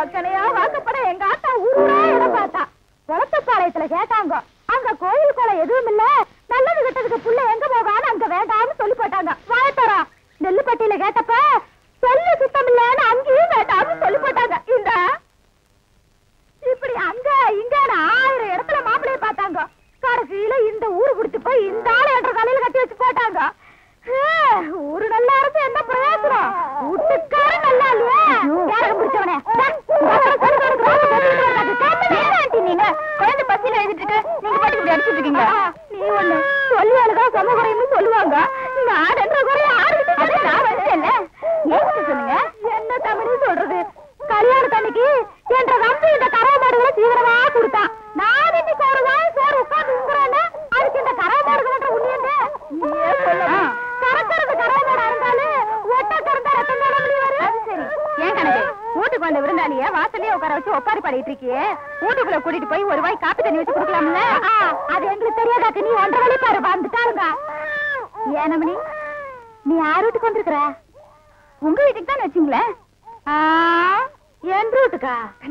வாக்கனையா வாக்கப்பட எங்க ஆத்தா ஊரூரா இடம் பார்த்தா குளத்துப்பாளையத்துல கேட்டாங்க அங்க கோயில் குளம் எதுவும் இல்ல நல்லது கெட்டதுக்கு புள்ள எங்க போகான்னு அங்க வேண்டாம்னு சொல்லி போட்டாங்க வாயத்தரா நெல்லுப்பட்டியில கேட்டப்ப சொல்லு சுத்தம் இல்லன்னு அங்கேயும் வேண்டாம்னு சொல்லி போட்டாங்க இந்த இப்படி அங்க இங்க ஆயிரம் இடத்துல மாப்பிளைய பார்த்தாங்க கடைசியில இந்த ஊரு குடிச்சு போய் இந்த ஆளு என்ற தலையில கட்டி வச்சு போட்டாங்க ஹே, ஊரு நல்லா இருந்து என்ன பிரயோஜனம் வீட்டுக்காரன் நல்லா இல்லையா யாருக்கு பிடிச்சவனே நீங்க குழந்தை பசியில எழுதிட்டு இருக்கு நீங்க பாட்டுக்கு இப்படி அடிச்சிட்டு இருக்கீங்க நீ ஒண்ணு சொல்லுவாளுதான் சமகுறைன்னு சொல்லுவாங்க நான் என்ற குறைய ஆரம்பிச்சு நான் வச்சேன்ல ஏன் சொல்லுங்க என்ன தமிழ் சொல்றது கல்யாணத்தன்னைக்கு என்ற நம்பி இந்த கறவை மாடுகளை தீவிரமா கொடுத்தான் நான் இன்னைக்கு ஒரு வாய் சோறு உட்கார்ந்து உங்குறேன்னு அதுக்கு இந்த கறவை மாடுகள் உண்மையங்க நீயே சொல்லலாம் கறக்கிறது கறவை மாடா இருந்தாலும் ஒட்ட கறந்தா ரத்தம் தானே வெளிய வரும் சரி ஏன் கணக்கு வீட்டுக்கு வந்த விருந்தாளிய வாசல்லயே உட்கார வச்சு ஒப்பாரி பாடிட்டு இருக்கியே வீட்டுக்குள்ள கூட்டிட்டு போய் ஒரு வாய் காப்பி தண்ணி வச்சு கொடுக்கலாம்ல அது எங்களுக்கு தெரியாதாக்கு நீ ஒன்றரை வழி பாரு வந்துட்டாருங்க ஏனமணி நீ யார் வீட்டுக்கு வந்திருக்கிற உங்க வீட்டுக்கு தான் வச்சுங்களேன் என் ரூட்டுக்கா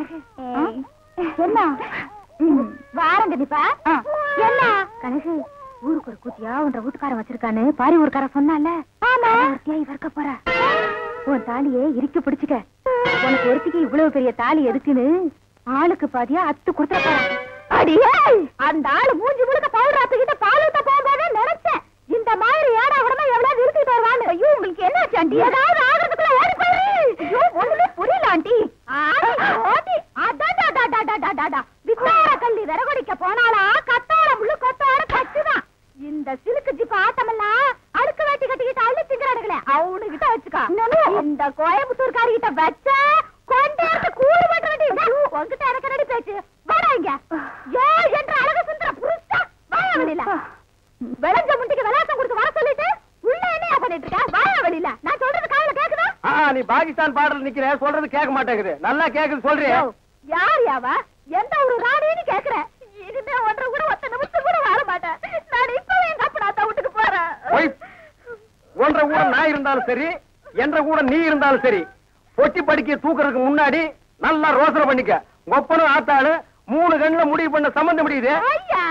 என்ன ம், வாரம் கண்டிப்பா என்ன கணக்கு ஊருக்கு ஒரு கூத்தியா உன்ற வீட்டுக்காரன் வச்சிருக்கான்னு பாரி ஊருக்காரன் சொன்னால ஆமா இவர்க்க போற உன் தாலியை இறுக்கி பிடிச்சுக்க உனக்கு ஒருத்திக்கு இவ்வளவு பெரிய தாலி எதுக்குன்னு ஆளுக்கு பாதியா அத்து கொடுத்துட போறேன் அடியே அந்த ஆளு மூஞ்சி முழுக்க பவுடர் ஆத்துக்கிட்ட பால் ஊத்த போகும்போதே நினைச்சேன் இந்த மாதிரி ஏடா உடனே எவ்வளவு நிறுத்திட்டு வருவான்னு ஐயோ உங்களுக்கு என்ன ஆண்டி ஏதாவது ஆகிறதுக்குள்ள ஓடி போயிரு ஐயோ ஒண்ணுமே புரியல ஆண்டி ஆண்டி அடாடாடாடாடாடாடா வித்தார கள்ளி விறகொடிக்க போனாலா கத்தாழ முள்ளு கொத்தோட கச்சுதான் இந்த சிலுக்கு ஜிப் ஆட்டமெல்லாம் அழுக்கு வேட்டி கட்டிக்கிட்டு அள்ளி திங்கிறானுங்களே அவனு கிட்ட வச்சுக்கா இந்த கோயம்புத்தூர்காரி கிட்ட வச்ச கொண்டேர்த்து கூறு பண்றடி உன்கிட்ட எனக்கு ரெடி பேச்சு வாடா இங்க ஏ என்ற அழகு சுந்தர புருஷா வாயா வெளியில விளைஞ்ச முட்டிக்கு விளையாட்டம் கொடுத்து வர சொல்லிட்டு உள்ள என்னையா பண்ணிட்டு இருக்க வாயா வெளியில நான் சொல்றது காதுல கேக்குதா ஆ, நீ பாகிஸ்தான் பாடல் நிக்கிற சொல்றது கேட்க மாட்டேங்குது நல்லா கேக்குது சொல்றியா யோ, யார் யாவா எந்த ஒரு ராணின்னு கேக்குறேன் இனிமே ஒன்றரை கூட ஒத்த நிமிஷம் கூட வாழ மாட்டேன் நான் இப்பவே எங்க அப்பா வீட்டுக்கு போறேன் போய் ஒன்ற கூட நான் இருந்தாலும் சரி என்ற கூட நீ இருந்தாலும் சரி பொட்டி படிக்க தூக்குறதுக்கு முன்னாடி நல்லா ரோசனை பண்ணிக்க ஒப்பனும் ஆத்தாளு மூணு கண்ணுல முடிவு பண்ண சம்பந்தம் முடியுது ஐயா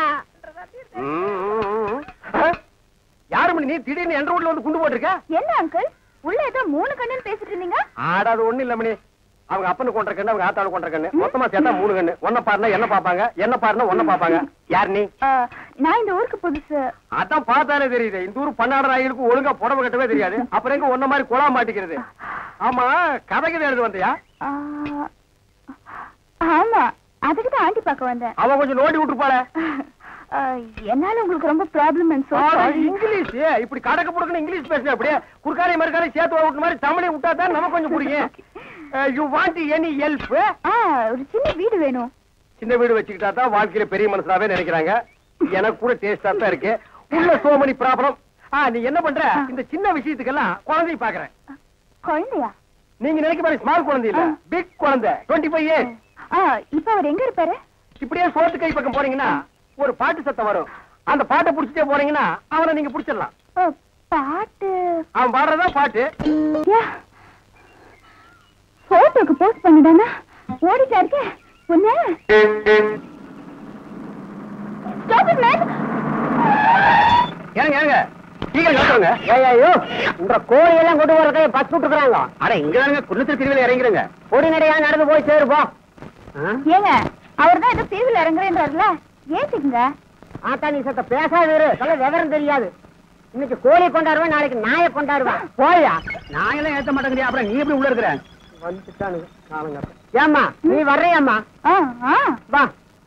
யாரு மணி நீ திடீர்னு என்ற வீட்டுல வந்து குண்டு போட்டிருக்க என்ன அங்கிள் உள்ள ஏதோ மூணு கண்ணுன்னு பேசிட்டு இருந்தீங்க ஆடாது ஒண்ணு இல்ல மணி அவங்க அப்பனு கொண்ட கண்ணு அவங்க ஆத்தாளு கொண்ட கண்ணு மொத்தமா சேர்த்தா மூணு கண்ணு ஒன்ன பாருனா என்ன பாப்பாங்க என்ன பாருனா ஒன்ன பாப்பாங்க யார் நீ நான் இந்த ஊருக்கு புதுசு அதான் பார்த்தாலே தெரியுது இந்த ஊர் பன்னாடு ராயிலுக்கு ஒழுங்கா புடவை கட்டவே தெரியாது அப்புறம் எங்க ஒன்ன மாதிரி குழா மாட்டிக்கிறது ஆமா கதைக்கு எழுது வந்தியா ஆ, ஆமா அதுக்கு தான் ஆண்டி பார்க்க வந்தேன் அவன் கொஞ்சம் நோண்டி விட்டுருப்பாளே ஆ, என்னால உங்களுக்கு ரொம்ப ப்ராப்ளம் ஆனா, இங்கிலீஷ் இப்படி கடக்க புடக்குன்னு இங்கிலீஷ் பேசுற அப்படியே குறுக்காரை மறுக்காரை சேர்த்து விட்டு மாதிரி தமிழை விட்டா தான் நமக்கு கொஞ்சம் பிடிக்கும் யூ வாண்ட் எனி ஹெல்ப் ஒரு சின்ன வீடு வேணும் சின்ன வீடு வச்சுக்கிட்டா தான் வாழ்க்கையில பெரிய மனசாவே நினைக்கிறாங்க எனக்கு கூட டேஸ்டா தான் இருக்கு உள்ள சோ many ப்ராப்ளம் ஆ நீ என்ன பண்ற இந்த சின்ன விஷயத்துக்கெல்லாம் குழந்தைய பாக்குறேன் குழந்தையா நீங்க நினைக்க மாதிரி ஸ்மால் குழந்தை இல்ல பிக் குழந்தை டுவெண்ட்டி ஃபைவ் இயர்ஸ் ஆ இப்ப அவர் எங்க இருப்பாரு இப்படியே சோத்து கை பக்கம் போறீங்கன்னா ஒரு பாட்டு சத்தம் வரும் அந்த பாட்டை புடிச்சிட்டே போறீங்கன்னா அவனை நீங்க புடிச்சிடலாம் ஓ, பாட்டு அவன் பாடுறதா பாட்டு போட்டோக்கு போஸ்ட் பண்ணிடானா ஓடிட்டா இருக்கே பொண்ணு Stop it, man. ஏங்க ஏங்க சீக்கிரம் காட்டுங்க ஐயோ உங்க கோழியெல்லாம் கொண்டு வரதே பஸ் விட்டுருக்காங்க அட இங்க தானுங்க குன்னத்தில் திருவிழா இறங்கிறங்க பொடிநடையா நடந்து போய் சேருப்போம் ஏங்க அவர் தான் ஏதோ தீவில் இறங்குறேன்றாருல ஏத்துக்குங்க ஆத்தா நீ சத்த பேசாத இரு சொல்ல விவரம் தெரியாது இன்னைக்கு கோழி கொண்டாடுவேன் நாளைக்கு நாயை கொண்டாடுவேன் போயா நான் எல்லாம் ஏத்த மாட்டேங்கிறியா அப்புறம் நீ எப்படி உள்ள இருக்கிற வந்துட்டானுங்க காலங்க ஏம்மா நீ வர்றியாம்மா ஆ ஆ வா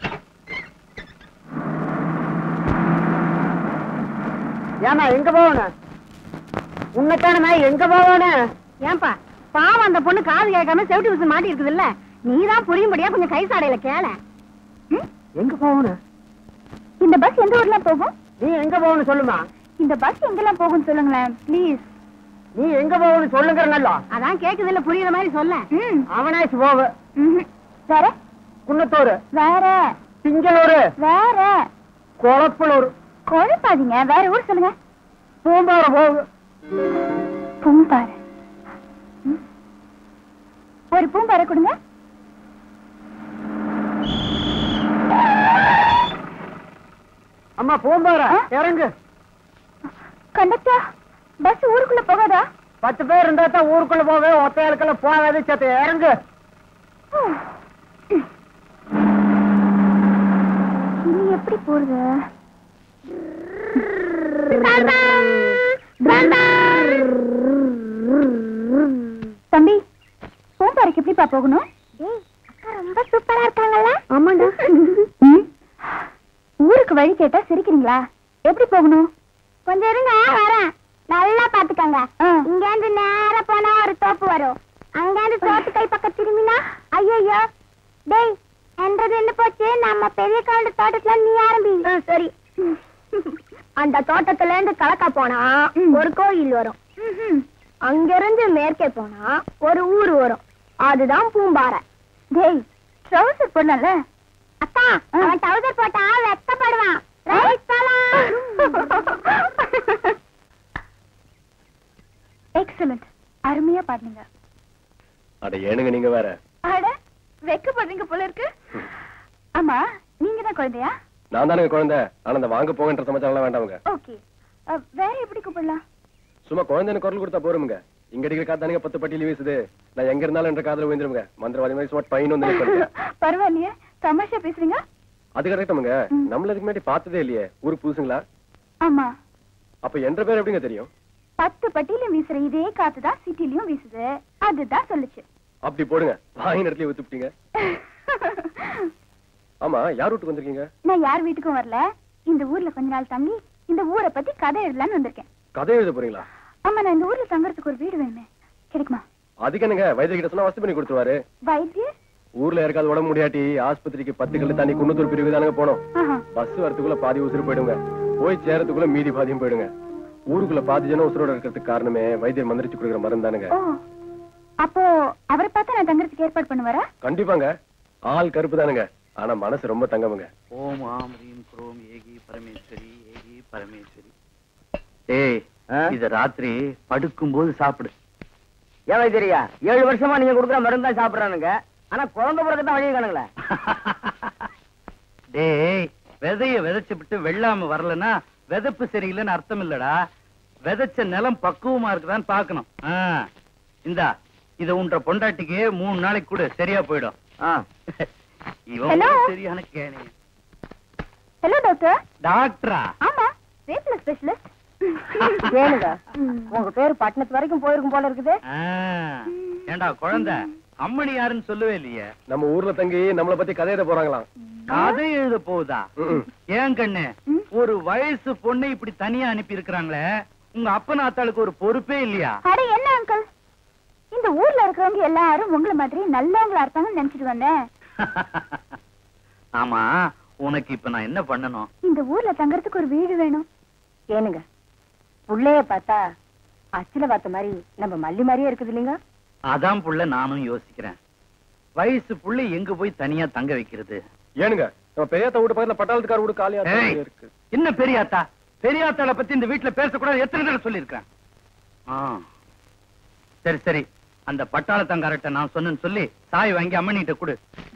ஏம்மா எங்க போகணும் உன்னைத்தானமா எங்க போகணும் ஏன்பா பாவம் அந்த பொண்ணு காது கேட்காம செவிட்டு விசு மாட்டி இருக்குதுல்ல நீதான் புரியும்படியா கொஞ்சம் கை சாடையில கேள எங்க போகணும் இந்த பஸ் எந்த ஊர்ல போகும் நீ எங்க போகணும் சொல்லுமா இந்த பஸ் எங்கெல்லாம் போகும் சொல்லுங்களேன் ப்ளீஸ் நீ எங்க போகணும் சொல்லுங்கிற நல்லா அதான் கேக்குதுல்ல புரியுற மாதிரி சொல்ல ம் அவனாச்சு போகு ம்ஹும். வேற குன்னத்தூர் வேற திங்களூர் வேற கொளப்பலூர் குழப்பாதீங்க வேற ஊர் சொல்லுங்க பூம்பாரம் போகு பூம்பாறை ம். ஒரு பூம்பாறை கொடுங்க அம்மா பூம்பார ஆ? இறங்கு கண்டக்டர் பஸ் ஊருக்குள்ள போகாதா பத்து பேர் இருந்தா தான் ஊருக்குள்ள போக ஒத்தையாளுக்கெல்லாம் போகாது சத்த இறங்கு இனி எப்படி போறது தம்பி பூம்பாறைக்கு எப்படிப்பா போகணும் ரொம்ப சூப்பரா இருக்காங்கல்ல ஆமாண்டா ஊருக்கு வழி கேட்டா சிரிக்கிறீங்களா எப்படி போகணும் கொஞ்சம் இருங்க வரேன் நல்லா பாத்துக்கங்க இங்க இருந்து நேரா போனா ஒரு தோப்பு வரும் அங்க இருந்து சோத்து கை பக்கம் திரும்பினா ஐயோ டேய் என்றது என்ன போச்சு நம்ம பெரிய கவுண்ட் தோட்டத்துல நீ ஆரம்பி சரி அந்த தோட்டத்துல இருந்து கலக்கா போனா ஒரு கோயில் வரும் அங்க இருந்து மேற்கே போனா ஒரு ஊர் வரும் அதுதான் பூம்பாறை டேய் ட்ரவுசர் போடல அக்கா அவன் ட்ரவுசர் போட்டா வெக்கப்படுவான் ரைட் எக்ஸலண்ட் அருமையா பாடுங்க அட ஏனுங்க நீங்க வேற அட வெக்கப்படுறீங்க போல இருக்கு ஆமா நீங்க தான் குழந்தையா நான் தானுங்க குழந்தை ஆனா அந்த வாங்க போங்கன்ற சமாச்சாரம் வேண்டாமுங்க ஓகே வேற எப்படி கூப்பிடலாம் சும்மா குழந்தைன்னு குரல் கொடுத்தா போருமுங்க இங்க அடிக்கிற காத்தானுங்க பத்து பட்டியல வீசுது நான் எங்க இருந்தாலும் என்ற காதல விழுந்துருங்க மந்திரவாதி மாதிரி சும்மா பையன் வந்து நிற்கிறேன் பரவாயில்லையே தமாஷா பேசுறீங்க அது கரெக்டாமுங்க ம். நம்மள இதுக்கு முன்னாடி பார்த்ததே இல்லையே ஊரு புதுசுங்களா ஆமா அப்ப என்ற பேர் எப்படிங்க தெரியும் பத்து பட்டியிலும் வீசுற இதே காத்து தான் சிட்டிலையும் வீசுது அதுதான் சொல்லுச்சு அப்படி போடுங்க வாங்கி இடத்துல ஊத்துப்பிட்டீங்க ஆமா யார் வீட்டுக்கு வந்திருக்கீங்க நான் யார் வீட்டுக்கும் வரல இந்த ஊர்ல கொஞ்ச நாள் தங்கி இந்த ஊரை பத்தி கதை எழுதலாம்னு வந்திருக்கேன் கதை எழுத போறீங்களா ஆமா நான் இந்த ஊர்ல தங்கறதுக்கு ஒரு வீடு வேணுமே கிடைக்குமா அதுக்கு என்னங்க வைத்திய கிட்ட சொன்னா வசதி பண்ணி கொடுத்துருவாரு வைத்தியர் ஊர்ல யாருக்காவது உடம்பு முடியாட்டி ஆஸ்பத்திரிக்கு பத்து கல்லு தண்ணி குன்னத்தூர் பிரிவு தானங்க போனோம் ஆஹா. பஸ் வரதுக்குள்ள பாதி உசுறு போயிடுங்க போய் சேரத்துக்குள்ள மீதி பாதியும் போயிடுங்க ஊருக்குள்ள பாதி ஜனம் உசுரோட இருக்கிறதுக்கு காரணமே வைத்தியர் மந்திரிச்சு கொடுக்குற மருந்து தானுங்க ஓ அப்போ அவரை பார்த்தா நான் தங்கறதுக்கு ஏற்பாடு பண்ணுவாரா கண்டிப்பாங்க ஆள் கருப்பு தானுங்க ஆனா மனசு ரொம்ப தங்கமுங்க ஓம் ஆம் ரீம் குரோம் ஏகி பரமேஸ்வரி ஏகி பரமேஸ்வரி ஏய் இத ராத்திரி படுக்கும்போது சாப்பிடு ஏன் வைத்தியரியா ஏழு வருஷமா நீங்க கொடுக்குற மருந்து தான் சாப்பிடுறானுங்க ஆனா குழந்தை பிறகு தான் வழியை காணுங்களே டேய் விதைய விதைச்சு விட்டு வெள்ளாம வரலன்னா விதைப்பு சரியில்லைன்னு அர்த்தம் இல்லடா விதைச்ச நிலம் பக்குவமா இருக்குதான்னு பாக்கணும் ஆ, இந்தா இத உன்ற பொண்டாட்டிக்கு மூணு நாளைக்கு கூட சரியா போயிடும் இவன் Hello? ஒரு சரியான கேணி ஹலோ டாக்டர் டாக்டரா ஆமா ரேப்ல ஸ்பெஷலிஸ்ட் கேளுங்க உங்க பேரு பட்டணத்து வரைக்கும் போயிருக்கும் போல இருக்குது ஆ, ஏண்டா குழந்தை அம்மணி யாருன்னு சொல்லவே இல்லையே நம்ம ஊர்ல தங்கி நம்மள பத்தி கதை எழுத போறாங்களாம் கதை எழுத போகுதா ம்ம். ஏன் கண்ணு ம். ஒரு வயசு பொண்ணை இப்படி தனியா அனுப்பி இருக்கிறாங்களே உங்க அப்பன் ஆத்தாளுக்கு ஒரு பொறுப்பே இல்லையா அட என்ன அங்கிள் இந்த ஊர்ல இருக்கிறவங்க எல்லாரும் உங்கள மாதிரி நல்லவங்களா இருப்பாங்கன்னு நினைச்சிட்டு வந்தேன் ஆமா உனக்கு இப்ப நான் என்ன பண்ணணும் இந்த ஊர்ல தங்கறதுக்கு ஒரு வீடு வேணும் ஏனுங்க புள்ளைய பார்த்தா அச்சில பார்த்த மாதிரி நம்ம மல்லி மாதிரியே இருக்குது இல்லைங்க அதான் புள்ள நானும் யோசிக்கிறேன் வயசு புள்ள எங்க போய் தனியா தங்க வைக்கிறது ஏனுங்க நம்ம பெரியாத்த வீட்டு பக்கத்துல பட்டாளத்துக்கார வீடு காலியா ஏய், இருக்கு என்ன பெரியாத்தா பெரியாத்தாள பத்தி இந்த வீட்டுல பேசக்கூடாது எத்தனை தடவை சொல்லியிருக்கேன் ஆ. சரி சரி அந்த பட்டாளத்தங்காரட்ட நான் சொன்னேன்னு சொல்லி சாய் வாங்கி அம்மனிட்ட கொடு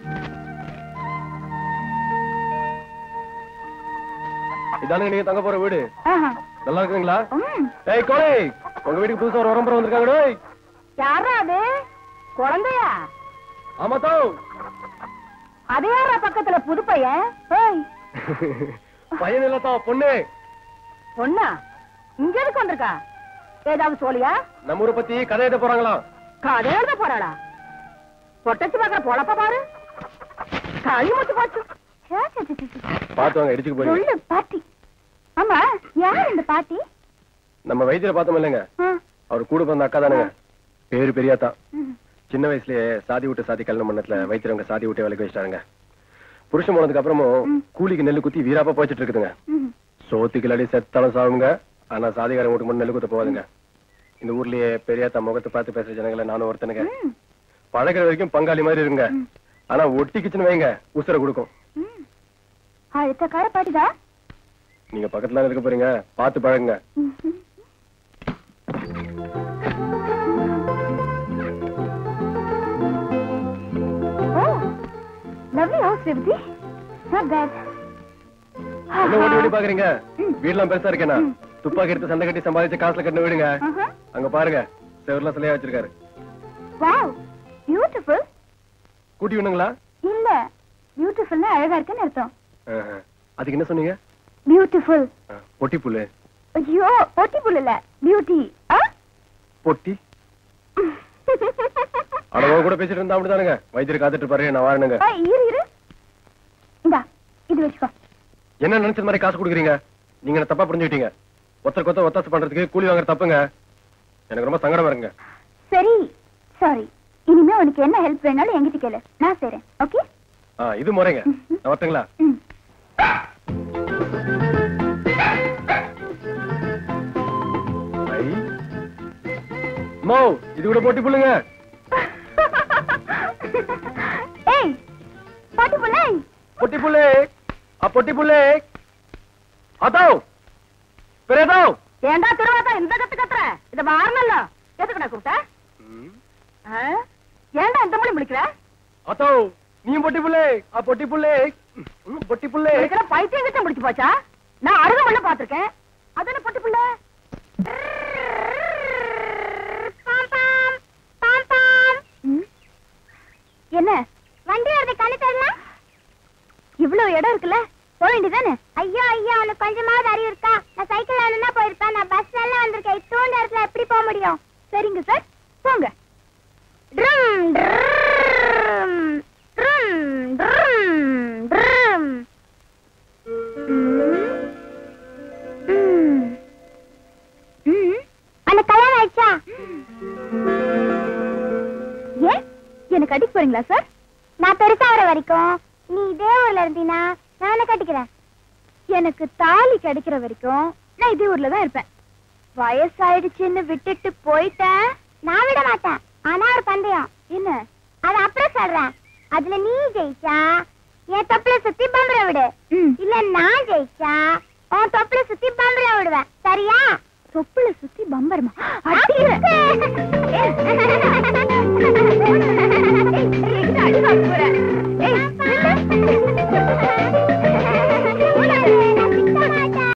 இதானுங்க நீங்க தங்க போற வீடு ஆஹா. நல்லா இருக்குங்களா ம். ஏய் கோழி உங்க வீட்டுக்கு புதுசா ஒரு உரம்பரம் வந்திருக்காங்க டேய் யாரா அது குழந்தையா ஆமா தோ அது யாரா பக்கத்துல புது பையன் ஏய், பையன் இல்லத்தா பொண்ணு பொண்ணா இங்க எதுக்கு வந்திருக்கா ஏதாவது சோழியா நம்ம ஊரை பத்தி கதை எழுத போறாங்களாம் கதை எழுத போறாளா பொட்டச்சு பாக்குற பொழப்ப பாரு களி முத்து போச்சு சே, சே, சே, சே, சே. பார்த்து வாங்க இடிச்சுக்கு போறீங்க சொல்லு பாட்டி ஆமா யார் இந்த பாட்டி நம்ம வைத்தியரை பார்த்தோம் இல்லைங்க ஆ. அவர் கூட பிறந்த அக்கா தானுங்க பேரு பெரியாத்தா ம். சின்ன வயசுலயே சாதி விட்டு சாதி கல்யாணம் பண்ணதுல வைத்தியரவங்க சாதி விட்டு வேலைக்கு வச்சிட்டாருங்க புருஷன் போனதுக்கு அப்புறமும் ம். கூலிக்கு நெல்லு குத்தி வீராப்பா போயிட்டு இருக்குதுங்க ம். சோத்துக்கு இல்லாடி செத்தாலும் சாவுங்க ஆனா சாதிகாரன் வீட்டுக்கு மட்டும் நெல்லு குத்த போவாதுங்க இந்த ஊர்லயே பெரியாத்தா முகத்தை பார்த்து பேசுற ஜனங்களை நானும் ஒருத்தனுங்க ம். பழகுற வரைக்கும் பங்காளி மாதிரி இருங்க ம். ஆனா ஒட்டிக்கிச்சுன்னு வைங்க உசுர கொடுக்கும் ம். அழுத்தக்கார பாட்டிதான் நீங்க பக்கத்துல இருக்க போறீங்க பார்த்து பழகுங்க ம்ஹும். Oh, lovely house, Revati. Not bad. என்ன ஓடி ஓடி பாக்குறீங்க வீடுலாம் பெருசா இருக்கேனா துப்பாக்கி எடுத்து சண்டை கட்டி சம்பாதிச்சு காசுல கட்டின வீடுங்க ஆஹா. அங்க பாருங்க செவர்லாம் சிலையா வச்சிருக்காரு வாவ் பியூட்டிஃபுல் கூட்டி வேணுங்களா இல்ல பியூட்டிஃபுல்னா அழகா இருக்குன்னு அர்த்தம் ஆஹா. அதுக்கு என்ன சொன்னீங்க பியூட்டிஃபுல் ஆ, பொட்டி புல்லு ஐயோ பொட்டி புல் இல்ல பியூட்டி பொட்டி அடவோ கூட பேசிட்டு இருந்தா அப்படிதானுங்க வைத்தியர் காத்துட்டு இருப்பாரு நான் வாரணுங்க இரு இரு இந்தா இது வச்சுக்கோ என்ன நினைச்ச மாதிரி காசு கொடுக்குறீங்க நீங்க என்ன தப்பா புரிஞ்சுக்கிட்டீங்க ஒருத்தருக்கு ஒருத்தர் ஒத்தாசை பண்றதுக்கு கூலி வாங்குற தப்புங்க எனக்கு ரொம்ப சங்கடமா இருக்குங்க சரி சாரி இனிமே உனக்கு என்ன ஹெல்ப் வேணாலும் என்கிட்ட கேளு நான் செய்றேன் ஓகே ஆ, இது முறைங்க நான் வரட்டுங்களா ம் ஐ. மோ இது கூட போட்டி புல்லுங்க ஏய் பாட்டி புள்ளை பொட்டி புல்லு ஆ பொட்டி புல்லு அதோ பெரியதோ ஏண்டா திருவாத்தா இந்த கத்து கத்துற இத மாறணும்ல எதுக்குடா கூப்பிட்ட ஆ? ஏண்டா இந்த மொழி முடிக்கிற அதோ நீ பொட்டி புல்லு ஆ பொட்டி புல்லு ம், பொட்டி புல்லு இருக்கிற பைத்தியம் கிட்ட முடிச்சு போச்சா நான் அருக மண்ண பாத்திருக்கேன் அது என்ன பட்டு புள்ள ம். என்ன வண்டி வருது கண்ணு தரலாம் இவ்வளவு இடம் இருக்குல்ல போக வேண்டியதானே ஐயோ ஐயோ உனக்கு கொஞ்சமாவது அறிவு இருக்கா நான் சைக்கிள் வேணும்னா போயிருப்பேன் நான் பஸ் எல்லாம் வந்திருக்கேன் இத்தோண்ட இடத்துல எப்படி போக முடியும் சரிங்க சார் போங்க ட்ரம் ட்ரம் ட்ரம் ட்ரம் ட்ரம் அந்த கல்யாணம் ஆயிடுச்சா ஏன் எனக்கு அடிக்க போறீங்களா சார் நான் பெருசா வர வரைக்கும் நீ இதே ஊர்ல இருந்தீனா நானே கட்டிக்கிறேன் எனக்கு தாலி கிடைக்கிற வரைக்கும் நான் இதே ஊர்ல தான் இருப்பேன் வயசாயிடுச்சுன்னு விட்டுட்டு போயிட்டேன் நான் விட மாட்டேன் ஆனா ஒரு பந்தயம் என்ன அது அப்புறம் சொல்றேன் அதுல நீ ஜெயிச்சா என் தொப்புல சுத்தி பம்பர விடு இல்ல நான் ஜெயிச்சா உன் தொப்புல சுத்தி பம்பர விடுவேன் சரியா தொப்புல சுத்தி பம்பரமா